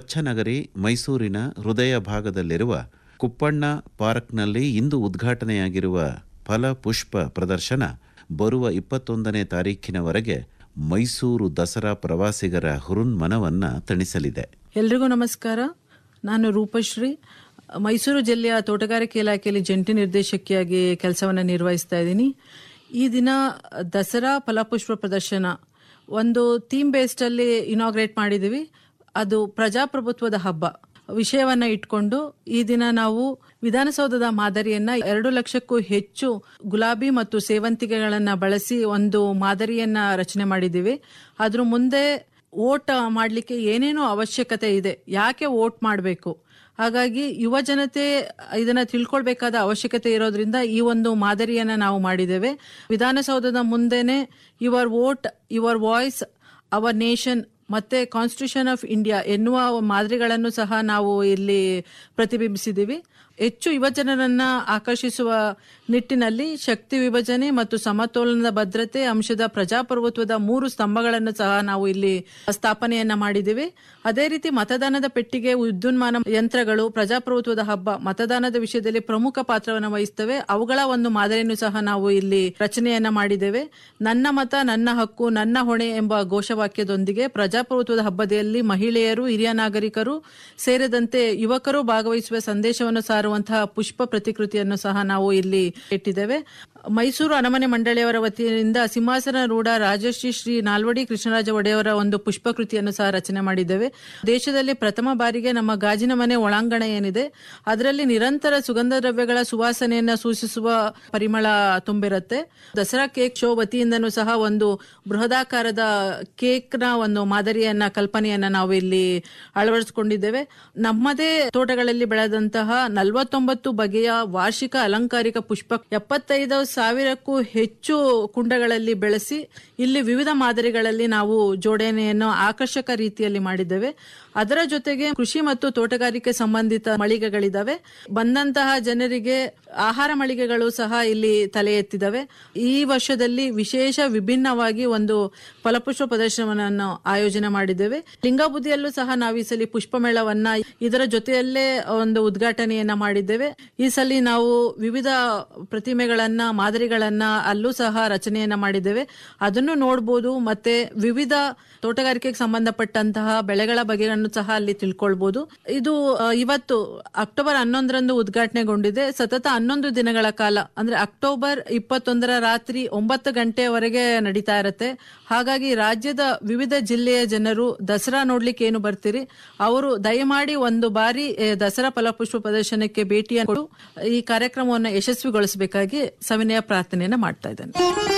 ಸ್ವಚ್ಛನಗರಿ ಮೈಸೂರಿನ ಹೃದಯ ಭಾಗದಲ್ಲಿರುವ ಕುಪ್ಪಣ್ಣ ಪಾರ್ಕ್ನಲ್ಲಿ ಇಂದು ಉದ್ಘಾಟನೆಯಾಗಿರುವ ಫಲ ಪುಷ್ಪ ಪ್ರದರ್ಶನ ಬರುವ ಇಪ್ಪತ್ತೊಂದನೇ ತಾರೀಖಿನವರೆಗೆ ಮೈಸೂರು ದಸರಾ ಪ್ರವಾಸಿಗರ ಹುರುನ್ಮನವನ್ನ ತಣಿಸಲಿದೆ ಎಲ್ರಿಗೂ ನಮಸ್ಕಾರ ನಾನು ರೂಪಶ್ರೀ ಮೈಸೂರು ಜಿಲ್ಲೆಯ ತೋಟಗಾರಿಕೆ ಇಲಾಖೆಯಲ್ಲಿ ಜಂಟಿ ನಿರ್ದೇಶಕಿಯಾಗಿ ಕೆಲಸವನ್ನು ನಿರ್ವಹಿಸ್ತಾ ಇದ್ದೀನಿ ಈ ದಿನ ದಸರಾ ಫಲಪುಷ್ಪ ಪ್ರದರ್ಶನ ಒಂದು ಥೀಮ್ ಬೇಸ್ಡಲ್ಲಿ ಇನಾಗ್ರೇಟ್ ಮಾಡಿದ್ದೀವಿ ಅದು ಪ್ರಜಾಪ್ರಭುತ್ವದ ಹಬ್ಬ ವಿಷಯವನ್ನ ಇಟ್ಕೊಂಡು ಈ ದಿನ ನಾವು ವಿಧಾನಸೌಧದ ಮಾದರಿಯನ್ನ ಎರಡು ಲಕ್ಷಕ್ಕೂ ಹೆಚ್ಚು ಗುಲಾಬಿ ಮತ್ತು ಸೇವಂತಿಗೆಗಳನ್ನ ಬಳಸಿ ಒಂದು ಮಾದರಿಯನ್ನ ರಚನೆ ಮಾಡಿದ್ದೀವಿ ಅದ್ರ ಮುಂದೆ ಓಟ್ ಮಾಡಲಿಕ್ಕೆ ಏನೇನೋ ಅವಶ್ಯಕತೆ ಇದೆ ಯಾಕೆ ವೋಟ್ ಮಾಡಬೇಕು ಹಾಗಾಗಿ ಯುವ ಜನತೆ ಇದನ್ನ ತಿಳ್ಕೊಳ್ಬೇಕಾದ ಅವಶ್ಯಕತೆ ಇರೋದ್ರಿಂದ ಈ ಒಂದು ಮಾದರಿಯನ್ನ ನಾವು ಮಾಡಿದ್ದೇವೆ ವಿಧಾನಸೌಧದ ಮುಂದೆನೆ your vote your voice our nation ಮತ್ತೆ ಕಾನ್ಸ್ಟಿಟ್ಯೂಷನ್ ಆಫ್ ಇಂಡಿಯಾ ಎನ್ನುವ ಮಾದರಿಗಳನ್ನು ಸಹ ನಾವು ಇಲ್ಲಿ ಪ್ರತಿಬಿಂಬಿಸಿದ್ದೀವಿ ಹೆಚ್ಚು ಯುವಜನರನ್ನ ಆಕರ್ಷಿಸುವ ನಿಟ್ಟಿನಲ್ಲಿ ಶಕ್ತಿ ವಿಭಜನೆ ಮತ್ತು ಸಮತೋಲನದ ಭದ್ರತೆ ಅಂಶದ ಪ್ರಜಾಪ್ರಭುತ್ವದ ಮೂರು ಸ್ತಂಭಗಳನ್ನು ಸಹ ನಾವು ಇಲ್ಲಿ ಸ್ಥಾಪನೆಯನ್ನ ಮಾಡಿದ್ದೀವಿ ಅದೇ ರೀತಿ ಮತದಾನದ ಪೆಟ್ಟಿಗೆ ವಿದ್ಯುನ್ಮಾನ ಯಂತ್ರಗಳು ಪ್ರಜಾಪ್ರಭುತ್ವದ ಹಬ್ಬ ಮತದಾನದ ವಿಷಯದಲ್ಲಿ ಪ್ರಮುಖ ಪಾತ್ರವನ್ನು ವಹಿಸ್ತವೆ ಅವುಗಳ ಒಂದು ಮಾದರಿಯನ್ನು ಸಹ ನಾವು ಇಲ್ಲಿ ರಚನೆಯನ್ನ ಮಾಡಿದ್ದೇವೆ ನನ್ನ ಮತ ನನ್ನ ಹಕ್ಕು ನನ್ನ ಹೊಣೆ ಎಂಬ ಘೋಷವಾಕ್ಯದೊಂದಿಗೆ ಪ್ರಜಾಪ್ರಭುತ್ವದ ಹಬ್ಬದಲ್ಲಿ ಮಹಿಳೆಯರು ಹಿರಿಯ ನಾಗರಿಕರು ಸೇರಿದಂತೆ ಯುವಕರು ಭಾಗವಹಿಸುವ ಸಂದೇಶವನ್ನು ಸಾರುವಂತಹ ಪುಷ್ಪ ಪ್ರತಿಕೃತಿಯನ್ನು ಸಹ ನಾವು ಇಲ್ಲಿ ಇಟ್ಟಿದ್ದೇವೆ ಮೈಸೂರು ಅರಮನೆ ಮಂಡಳಿಯವರ ವತಿಯಿಂದ ಸಿಂಹಾಸನ ರೂಢ ರಾಜಶ್ರೀ ಶ್ರೀ ನಾಲ್ವಡಿ ಕೃಷ್ಣರಾಜ ಒಡೆಯವರ ಒಂದು ಪುಷ್ಪಕೃತಿಯನ್ನು ಸಹ ರಚನೆ ಮಾಡಿದ್ದೇವೆ ದೇಶದಲ್ಲಿ ಪ್ರಥಮ ಬಾರಿಗೆ ನಮ್ಮ ಗಾಜಿನ ಮನೆ ಒಳಾಂಗಣ ಏನಿದೆ ಅದರಲ್ಲಿ ನಿರಂತರ ಸುಗಂಧ ದ್ರವ್ಯಗಳ ಸುವಾಸನೆಯನ್ನ ಸೂಚಿಸುವ ಪರಿಮಳ ತುಂಬಿರುತ್ತೆ ದಸರಾ ಕೇಕ್ ಶೋ ವತಿಯಿಂದನೂ ಸಹ ಒಂದು ಬೃಹದಾಕಾರದ ಕೇಕ್ ನ ಒಂದು ಮಾದರಿಯನ್ನ ಕಲ್ಪನೆಯನ್ನ ನಾವು ಇಲ್ಲಿ ಅಳವಡಿಸಿಕೊಂಡಿದ್ದೇವೆ ನಮ್ಮದೇ ತೋಟಗಳಲ್ಲಿ ಬೆಳೆದಂತಹ ನಲವತ್ತೊಂಬತ್ತು ಬಗೆಯ ವಾರ್ಷಿಕ ಅಲಂಕಾರಿಕ ಪುಷ್ಪ ಎಪ್ಪತ್ತೈದು ಸಾವಿರಕ್ಕೂ ಹೆಚ್ಚು ಕುಂಡಗಳಲ್ಲಿ ಬೆಳೆಸಿ ಇಲ್ಲಿ ವಿವಿಧ ಮಾದರಿಗಳಲ್ಲಿ ನಾವು ಜೋಡಣೆಯನ್ನು ಆಕರ್ಷಕ ರೀತಿಯಲ್ಲಿ ಮಾಡಿದ್ದೇವೆ ಅದರ ಜೊತೆಗೆ ಕೃಷಿ ಮತ್ತು ತೋಟಗಾರಿಕೆ ಸಂಬಂಧಿತ ಮಳಿಗೆಗಳಿದಾವೆ ಬಂದಂತಹ ಜನರಿಗೆ ಆಹಾರ ಮಳಿಗೆಗಳು ಸಹ ಇಲ್ಲಿ ತಲೆ ಎತ್ತಿದವೆ ಈ ವರ್ಷದಲ್ಲಿ ವಿಶೇಷ ವಿಭಿನ್ನವಾಗಿ ಒಂದು ಫಲಪುಷ್ಪ ಪ್ರದರ್ಶನವನ್ನು ಆಯೋಜನೆ ಮಾಡಿದ್ದೇವೆ ಲಿಂಗಬುದಿಯಲ್ಲೂ ಸಹ ನಾವು ಈ ಸಲ ಪುಷ್ಪ ಮೇಳವನ್ನ ಇದರ ಜೊತೆಯಲ್ಲೇ ಒಂದು ಉದ್ಘಾಟನೆಯನ್ನ ಮಾಡಿದ್ದೇವೆ ಈ ಸಲ ನಾವು ವಿವಿಧ ಪ್ರತಿಮೆಗಳನ್ನ ಮಾದರಿಗಳನ್ನ ಅಲ್ಲೂ ಸಹ ರಚನೆಯನ್ನ ಮಾಡಿದ್ದೇವೆ ಅದನ್ನು ನೋಡಬಹುದು ಮತ್ತೆ ವಿವಿಧ ತೋಟಗಾರಿಕೆಗೆ ಸಂಬಂಧಪಟ್ಟಂತಹ ಬೆಳೆಗಳ ಬಗೆಗಳನ್ನು ಸಹ ಅಲ್ಲಿ ತಿಳ್ಕೊಳ್ಬಹುದು ಇದು ಆ, ಇವತ್ತು ಅಕ್ಟೋಬರ್ ಹನ್ನೊಂದರಂದು ಉದ್ಘಾಟನೆಗೊಂಡಿದೆ ಸತತ ಹನ್ನೊಂದು ದಿನಗಳ ಕಾಲ ಅಂದ್ರೆ ಅಕ್ಟೋಬರ್ ಇಪ್ಪತ್ತೊಂದರ ರಾತ್ರಿ ಒಂಬತ್ತು ಗಂಟೆಯವರೆಗೆ ನಡೀತಾ ಇರುತ್ತೆ ಹಾಗಾಗಿ ರಾಜ್ಯದ ವಿವಿಧ ಜಿಲ್ಲೆಯ ಜನರು ದಸರಾ ನೋಡ್ಲಿಕ್ಕೆ ಏನು ಬರ್ತೀರಿ ಅವರು ದಯಮಾಡಿ ಒಂದು ಬಾರಿ ಎ, ದಸರಾ ಫಲಪುಷ್ಪ ಪ್ರದರ್ಶನಕ್ಕೆ ಭೇಟಿಯನ್ನು ಕೊಟ್ಟು ಈ ಕಾರ್ಯಕ್ರಮವನ್ನು ಯಶಸ್ವಿಗೊಳಿಸಬೇಕಾಗಿ ಸವಿನಯ ಪ್ರಾರ್ಥನೆಯನ್ನ ಮಾಡ್ತಾ ಇದ್ದೇನೆ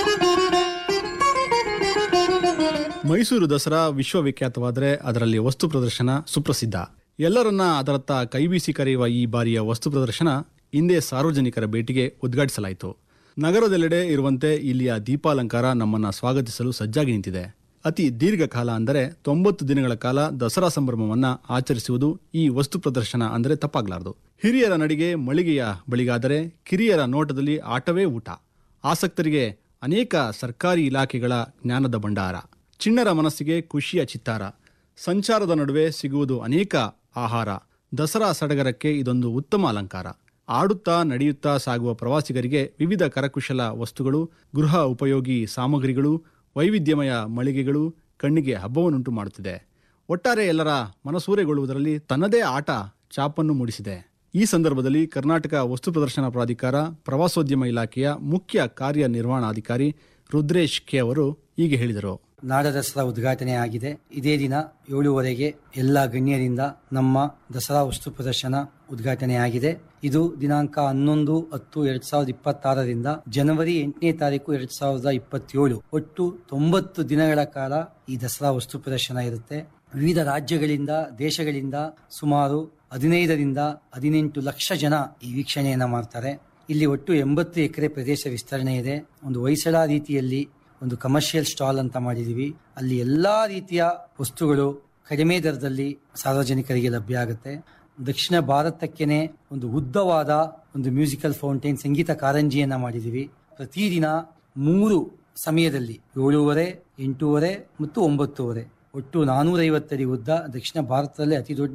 ಮೈಸೂರು ದಸರಾ ವಿಶ್ವವಿಖ್ಯಾತವಾದರೆ ಅದರಲ್ಲಿ ವಸ್ತು ಪ್ರದರ್ಶನ ಸುಪ್ರಸಿದ್ಧ ಎಲ್ಲರನ್ನ ಅದರತ್ತ ಕೈಬೀಸಿ ಕರೆಯುವ ಈ ಬಾರಿಯ ವಸ್ತು ಪ್ರದರ್ಶನ ಹಿಂದೆ ಸಾರ್ವಜನಿಕರ ಭೇಟಿಗೆ ಉದ್ಘಾಟಿಸಲಾಯಿತು ನಗರದೆಲ್ಲೆಡೆ ಇರುವಂತೆ ಇಲ್ಲಿಯ ದೀಪಾಲಂಕಾರ ನಮ್ಮನ್ನ ಸ್ವಾಗತಿಸಲು ಸಜ್ಜಾಗಿ ನಿಂತಿದೆ ಅತಿ ದೀರ್ಘಕಾಲ ಅಂದರೆ ತೊಂಬತ್ತು ದಿನಗಳ ಕಾಲ ದಸರಾ ಸಂಭ್ರಮವನ್ನ ಆಚರಿಸುವುದು ಈ ವಸ್ತು ಪ್ರದರ್ಶನ ಅಂದರೆ ತಪ್ಪಾಗಲಾರದು ಹಿರಿಯರ ನಡಿಗೆ ಮಳಿಗೆಯ ಬಳಿಗಾದರೆ ಕಿರಿಯರ ನೋಟದಲ್ಲಿ ಆಟವೇ ಊಟ ಆಸಕ್ತರಿಗೆ ಅನೇಕ ಸರ್ಕಾರಿ ಇಲಾಖೆಗಳ ಜ್ಞಾನದ ಭಂಡಾರ ಚಿಣ್ಣರ ಮನಸ್ಸಿಗೆ ಖುಷಿಯ ಚಿತ್ತಾರ ಸಂಚಾರದ ನಡುವೆ ಸಿಗುವುದು ಅನೇಕ ಆಹಾರ ದಸರಾ ಸಡಗರಕ್ಕೆ ಇದೊಂದು ಉತ್ತಮ ಅಲಂಕಾರ ಆಡುತ್ತಾ ನಡೆಯುತ್ತಾ ಸಾಗುವ ಪ್ರವಾಸಿಗರಿಗೆ ವಿವಿಧ ಕರಕುಶಲ ವಸ್ತುಗಳು ಗೃಹ ಉಪಯೋಗಿ ಸಾಮಗ್ರಿಗಳು ವೈವಿಧ್ಯಮಯ ಮಳಿಗೆಗಳು ಕಣ್ಣಿಗೆ ಹಬ್ಬವನ್ನುಂಟು ಮಾಡುತ್ತಿದೆ ಒಟ್ಟಾರೆ ಎಲ್ಲರ ಮನಸೂರೆಗೊಳ್ಳುವುದರಲ್ಲಿ ತನ್ನದೇ ಆಟ ಚಾಪನ್ನು ಮೂಡಿಸಿದೆ ಈ ಸಂದರ್ಭದಲ್ಲಿ ಕರ್ನಾಟಕ ವಸ್ತು ಪ್ರದರ್ಶನ ಪ್ರಾಧಿಕಾರ ಪ್ರವಾಸೋದ್ಯಮ ಇಲಾಖೆಯ ಮುಖ್ಯ ಕಾರ್ಯನಿರ್ವಹಣಾಧಿಕಾರಿ ರುದ್ರೇಶ್ ಕೆ ಅವರು ಹೀಗೆ ಹೇಳಿದರು ನಾಡ ದಸರಾ ಉದ್ಘಾಟನೆ ಆಗಿದೆ ಇದೇ ದಿನ ಏಳುವರೆಗೆ ಎಲ್ಲ ಗಣ್ಯರಿಂದ ನಮ್ಮ ದಸರಾ ವಸ್ತು ಪ್ರದರ್ಶನ ಉದ್ಘಾಟನೆ ಆಗಿದೆ ಇದು ದಿನಾಂಕ ಹನ್ನೊಂದು ಹತ್ತು ಎರಡ್ ಸಾವಿರದ ಇಪ್ಪತ್ತಾರರಿಂದ ಜನವರಿ ಎಂಟನೇ ತಾರೀಕು ಎರಡ್ ಸಾವಿರದ ಇಪ್ಪತ್ತೇಳು ಒಟ್ಟು ತೊಂಬತ್ತು ದಿನಗಳ ಕಾಲ ಈ ದಸರಾ ವಸ್ತು ಪ್ರದರ್ಶನ ಇರುತ್ತೆ ವಿವಿಧ ರಾಜ್ಯಗಳಿಂದ ದೇಶಗಳಿಂದ ಸುಮಾರು ಹದಿನೈದರಿಂದ ಹದಿನೆಂಟು ಲಕ್ಷ ಜನ ಈ ವೀಕ್ಷಣೆಯನ್ನ ಮಾಡ್ತಾರೆ ಇಲ್ಲಿ ಒಟ್ಟು ಎಂಬತ್ತು ಎಕರೆ ಪ್ರದೇಶ ವಿಸ್ತರಣೆ ಇದೆ ಒಂದು ಹೊಯ್ಸಳ ರೀತಿಯಲ್ಲಿ ಒಂದು ಕಮರ್ಷಿಯಲ್ ಸ್ಟಾಲ್ ಅಂತ ಮಾಡಿದೀವಿ ಅಲ್ಲಿ ಎಲ್ಲಾ ರೀತಿಯ ವಸ್ತುಗಳು ಕಡಿಮೆ ದರದಲ್ಲಿ ಸಾರ್ವಜನಿಕರಿಗೆ ಲಭ್ಯ ಆಗುತ್ತೆ ದಕ್ಷಿಣ ಭಾರತಕ್ಕೇನೆ ಒಂದು ಉದ್ದವಾದ ಒಂದು ಮ್ಯೂಸಿಕಲ್ ಫೌಂಟೇನ್ ಸಂಗೀತ ಕಾರಂಜಿಯನ್ನ ಮಾಡಿದೀವಿ ಪ್ರತಿದಿನ ಮೂರು ಸಮಯದಲ್ಲಿ ಏಳೂವರೆ ಎಂಟೂವರೆ ಮತ್ತು ಒಂಬತ್ತೂವರೆ ಒಟ್ಟು ನಾನೂರೈವತ್ತಡಿ ಉದ್ದ ದಕ್ಷಿಣ ಭಾರತದಲ್ಲೇ ಅತಿ ದೊಡ್ಡ